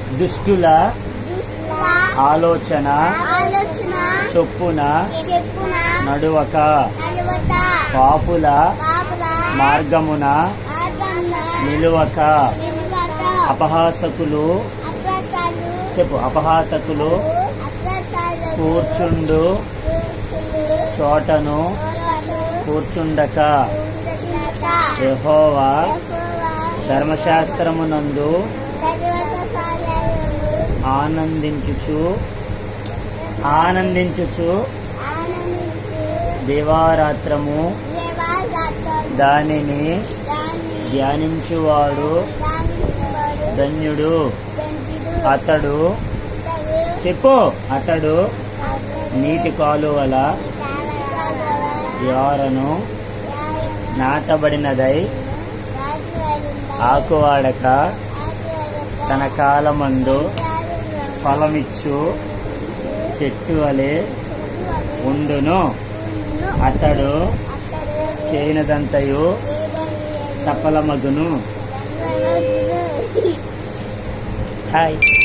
దుష్టుల దుష్టుల ఆలోచన ఆలోచన చొప్పున చెప్పున నడువక నలువత పాపుల పాపుల మార్గమున ఆర్గమున నిలువక నిలువత అపహాసకులు అప్రసాలు చెప్పు అపహాసకులు అప్రసాలు కూర్చుండు చోటను కూర్చుండక యెహోవా ధర్మశాస్త్రమునందు ఆనందించుచు ఆనందించుచు దివారాత్రము దానిని ధ్యానించువాడు ధన్యుడు అతడు చెప్పు అతడు నీటి కాలువల యారను నాటబడినదై ఆకువాడక తన కాలమందు ఫలమిచ్చు చెట్టు వలె ఉండును అతడు చేయనదంతయు సఫలమగును హాయ్